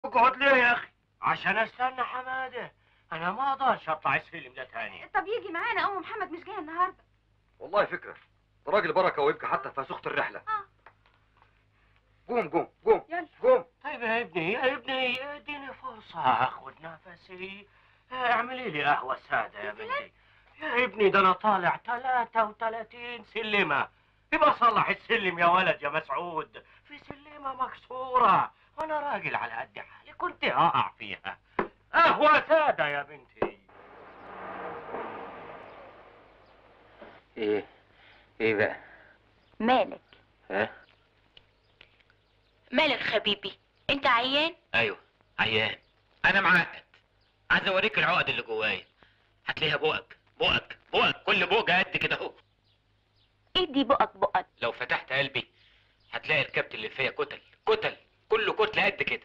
اقعد ليه يا اخي عشان استنى حماده انا ما اقدرش اطلع السلم ده تاني طب يجي معانا ام محمد مش جايه النهارده والله فكره ده راجل بركه ويبقى حتى فاسوخه الرحله اه قوم قوم قوم يلا قوم طيب يا ابني يا ابني اديني فرصة اخذ نفسي اعملي لي قهوة سادة يا بنتي يا ابني ده انا طالع 33 سلمة يبقى صلح السلم يا ولد يا مسعود في سلمة مكسورة وانا راجل على قد حالي كنت هقع فيها قهوة سادة يا بنتي ايه ايه بقى مالك ها مالك حبيبي انت عيان ايوه عيان انا معقد عايز اوريك العقد اللي جوايا هتلاقيها بقك بقك بقك كل بقى قد كده اهو ادي بقك بقك لو فتحت قلبي هتلاقي الكبت اللي فيا كتل كتل كله كتله قد كده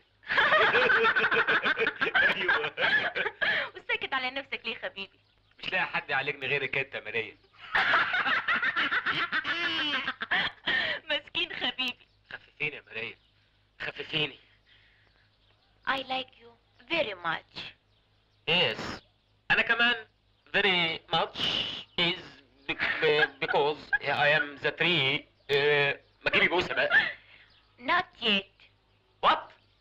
ايوه وساكت على نفسك ليه حبيبي مش لاقي حد يعالجني غيرك انت يا ماريا مسكين حبيبي خففيني يا ماريا خففيني I like you very much Yes. أنا كمان very much is bec- because I am the tree. Uh, ما تجيبي بوسة بقى. not yet What?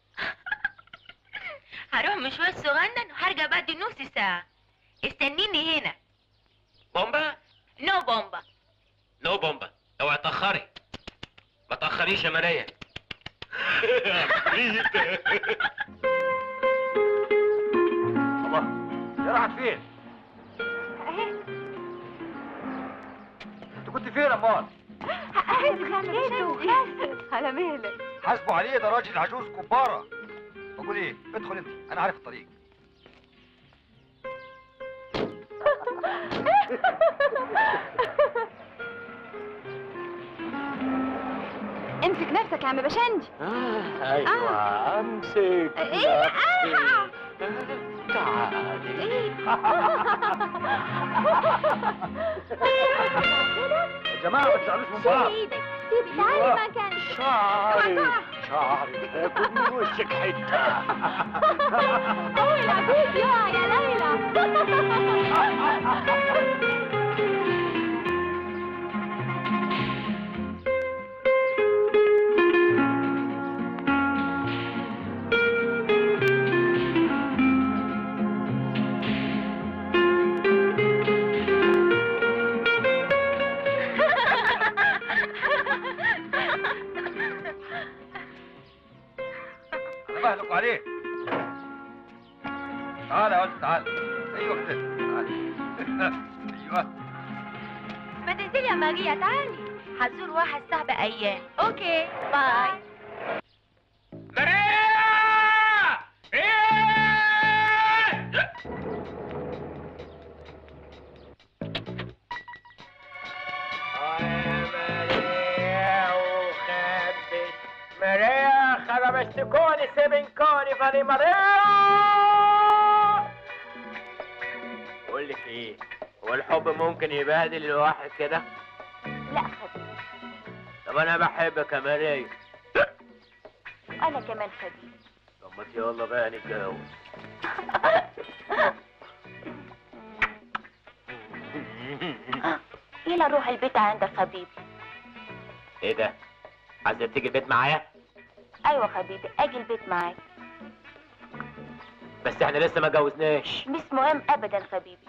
هروح مشوار صغنن وهرجع بعد نص ساعة استنيني هنا بومبا؟ نو بومبا نو بومبا. اوعي تأخري. ما تأخريش يا ماريا. الله يا راحت فين اهي انت كنت فين امال اهي مسكته على مهلك حاسبوا عليه ده راجل عجوز كباره بقول ايه ادخل انت انا عارف الطريق امسك نفسك يا عم بشنجي ايوه امسك ايه آه. تعالي يا جماعه ما تزعلوش من بعض ايدك سيبي تعالي مكانك شعري شعري تاكل من وشك حته ليلى بيبي يا ليلى انا بهلك عليه تعال يا ولد تعال ايوه كده تعال ايوه ما تنزلي يا ماريا تعالي هزور واحد صاحبي ايام اوكي باي ماريا! إيه! Maria, خربستكوني سيبنكوني فاني ماريا بقول لك ايه هو الحب ممكن يبهدل الواحد كده لا حبيبي طب انا بحبك يا ماريا انا كمان حبيبي طب ما يلا بقى نتجوز يلا روح البيت عندك حبيبي ايه ده؟ عايزة تيجي البيت معايا؟ ايوه حبيبي اجي البيت معاك بس احنا لسه ما جوزناش مش مهم ابدا حبيبي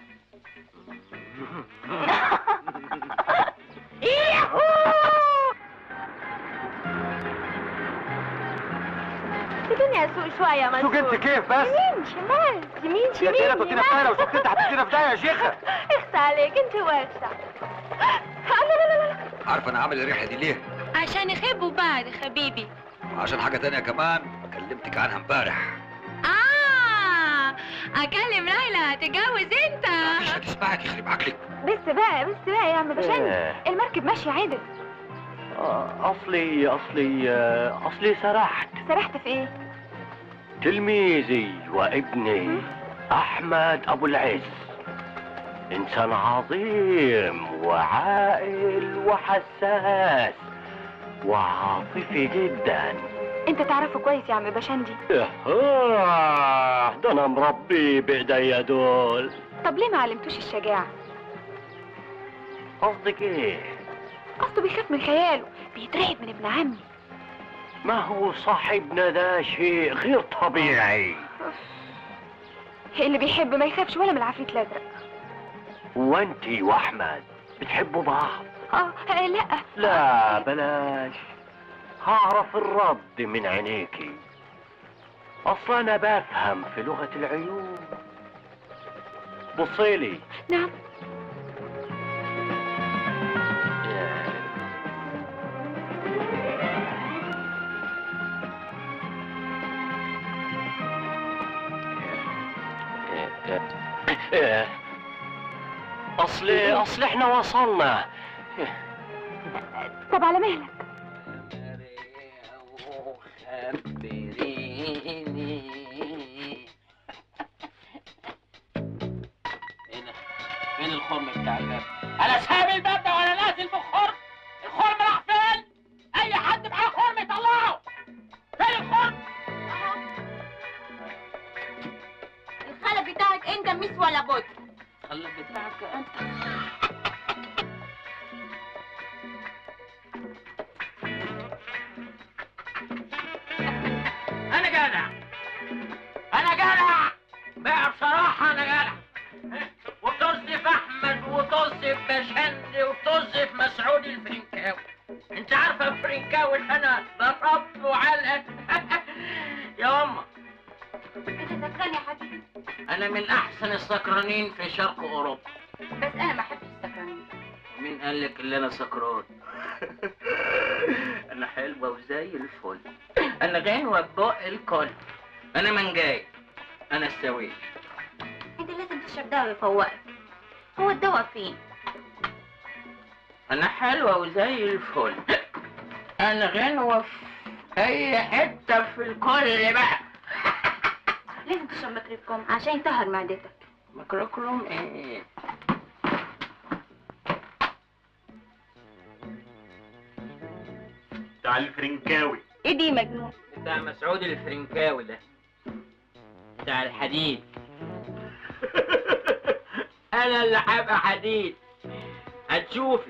الدنيا سوق شوية يا سوق انت كيف بس يمين شمال يمين يا شمال تينا تودينا في داهيه وسكت انت هتودينا في داهيه يا شيخه اخس عليك انت واسع لا لا لا لا عارف انا عامل الريحه دي ليه عشان يحبوا بعض حبيبي عشان حاجه تانية كمان كلمتك عنها امبارح اه اكلم ليلى تتجوز انت مش هتسمعك يخرب عقلك بس بقى بس بقى يا عم بشنجي المركب ماشية عدل اصلي اصلي اصلي سرحت سرحت في ايه؟ تلميذي وابني احمد ابو العز انسان عظيم وعاقل وحساس وعاطفي جدا انت تعرفه كويس يا عم بشندي آه ده انا مربيه بايديا دول طب ليه ما علمتوش الشجاعة قصدك ايه اصله بيخاف من خياله بيترعب من ابن عمي ما هو صاحبنا ده شيء غير طبيعي اللي بيحب ما يخافش ولا من العفريت الازرق وانتي واحمد بتحبوا بعض اه آه، لا لا بلاش هعرف الرد من عينيكي اصلا انا بفهم في لغة العيون بصيلي نعم اصل اصل احنا وصلنا طب على مهلك فين الخرم بتاع الباب؟ انا سايب الباب ده وانا نازل بالخرم الخرم راح فين؟ اي حد معاه خرم يطلعه فين الخرم؟ الخلف بتاعك انت مش ولا بد خلف بتاعك انت انا جدع انا جدع بقى بصراحة انا جدع وتصف احمد وتصف بشندي وتصف مسعود الفرنكاوي انت عارفة الفرنكاوي اللي انا ضربت وعلقة يا امه انت سكران يا حبيبي انا من احسن السكرانين في شرق اوروبا بس انا ما احبش السكرانين مين قال لك اللي انا سكران انا حلوه وزي الفل انا غنوه ببق الكل انا منجاي انا السويش انت لازم تشرب دواء يفوقك هو الدواء فين انا حلوه وزي الفل انا غنوه في اي حته في الكل بقى لازم تشرب مكريكوم عشان يطهر معدتك ميكروكروم ايه بتاع الفرنكاوي ايه دي مجنون بتاع مسعود الفرنكاوي ده بتاع الحديد انا اللي هبقى حديد هتشوفي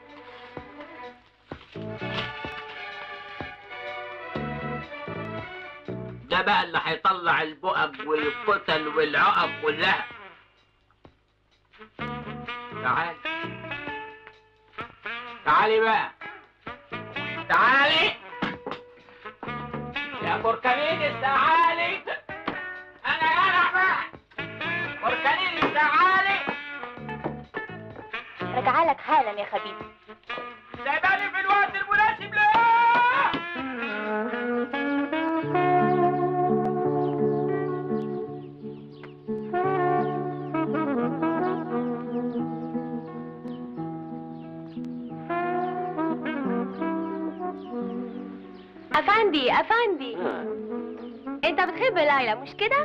ده بقى اللي هيطلع البؤب والكتل والعقب كلها تعالي تعالي بقى تعالي يا بركانيني تعالي انا جدع بقى بركانيني تعالي رجعلك حالا يا حبيبي سايباني في الوقت المناسب لا افندي افندي انت بتحب ليلى مش كده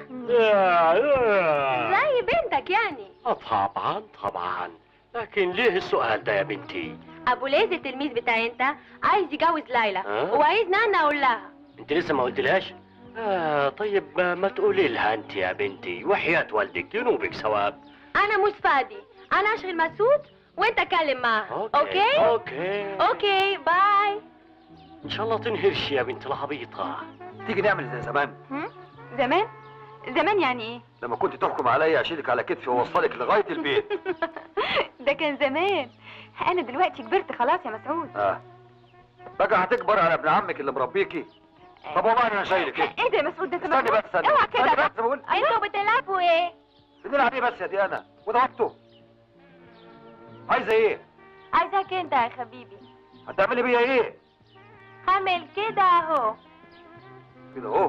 زي بنتك يعني طبعا طبعا لكن ليه السؤال ده يا بنتي ابو ليز التلميذ بتاعي انت عايز يجوز ليلى ها؟ وعايزني انا اقول لها انت لسه ما قلتلهاش آه طيب ما, ما تقولي لها انت يا بنتي وحياة والدك ينوبك ثواب انا مش فاضي انا اشغل مسعود وانت كلم معاها اوكي اوكي اوكي باي ان شاء الله تنهرش يا بنت العبيطة تيجي نعمل زي زمان هم؟ زمان زمان يعني ايه لما كنت تحكم عليا اشيلك على كتفي واوصلك لغايه البيت ده كان زمان انا دلوقتي كبرت خلاص يا مسعود اه بقى هتكبر على ابن عمك اللي مربيكي طب والله انا شايلك ايه ايه ده يا مسعود ده انت استني مجنون؟ بس استني اوعى كده استني بقى. بس بقول انتوا بتلعبوا ايه بنلعب ايه بس يا ديانا وده وقته عايزه ايه عايزاك انت يا حبيبي هتعملي بيا ايه هعمل كده اهو كده اهو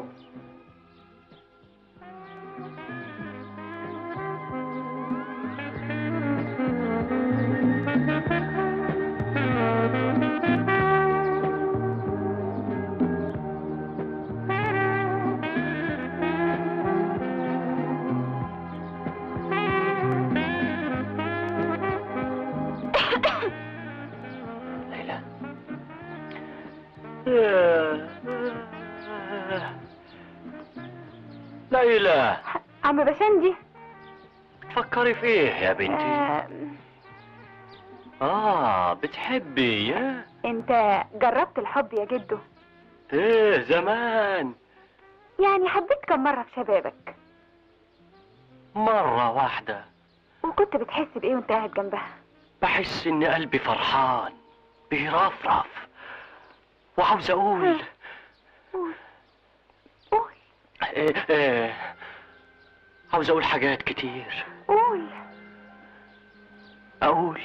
ليلى ليلى عم بشندي تفكري فيه يا بنتي آه اه بتحبي يا انت جربت الحب يا جدو ايه زمان يعني حبيت كم مرة في شبابك مرة واحدة وكنت بتحس بإيه وانت قاعد جنبها بحس ان قلبي فرحان بيرفرف وعاوز اقول قول قول إيه إيه عاوز اقول حاجات كتير قول اقول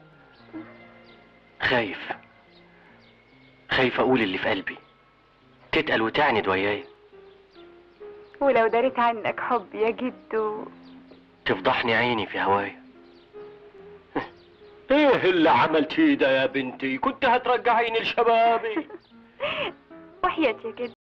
خايف خايف اقول اللي في قلبي تتقل وتعند وياي ولو دريت عنك حب يا جدو تفضحني عيني في هوايا ايه اللي عملتيه ده يا بنتي كنت هترجعيني لشبابي وحياتي يا جدو